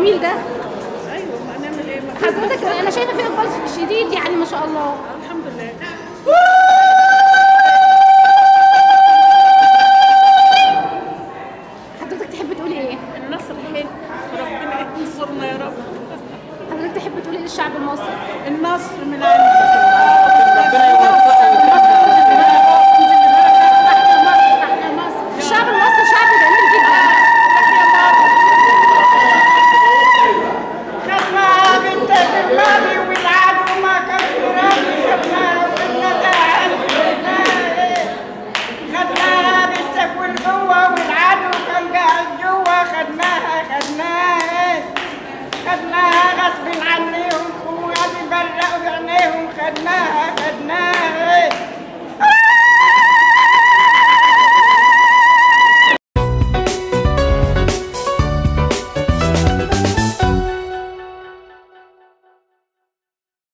الجميل ده ايوه ما نعمل ايه ما حضرتك انا شايفه في اقبال شديد يعني ما شاء الله الحمد لله